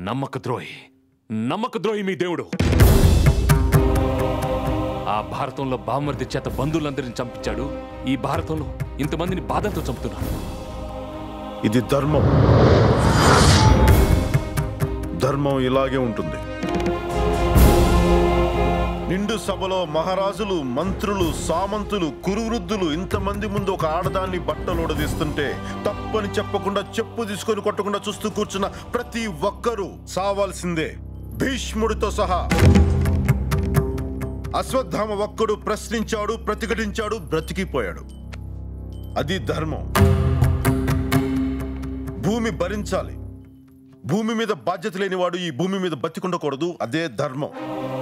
నమ్మక ద్రోహి నమ్మక ద్రోహి మీ దేవుడు ఆ భారతంలో బామర్ది చేత బంధువులందరిని చంపించాడు ఈ భారతంలో ఇంతమందిని బాధలతో చంపుతున్నాడు ఇది ధర్మం ధర్మం ఇలాగే ఉంటుంది నిండు సభలో మహారాజులు మంత్రులు సామంతులు కురువృద్ధులు ఇంతమంది ముందు ఒక ఆడదాన్ని బట్టలు ఉడదీస్తుంటే తప్పని చెప్పకుండా చెప్పు తీసుకొని కొట్టకుండా చూస్తూ కూర్చున్న ప్రతి ఒక్కరూ సావాల్సిందే భీష్ముడితో సహా అశ్వత్థామ ఒక్కడు ప్రశ్నించాడు ప్రతిఘటించాడు బ్రతికిపోయాడు అది ధర్మం భూమి భరించాలి భూమి మీద బాధ్యత లేనివాడు ఈ భూమి మీద బతికుండకూడదు అదే ధర్మం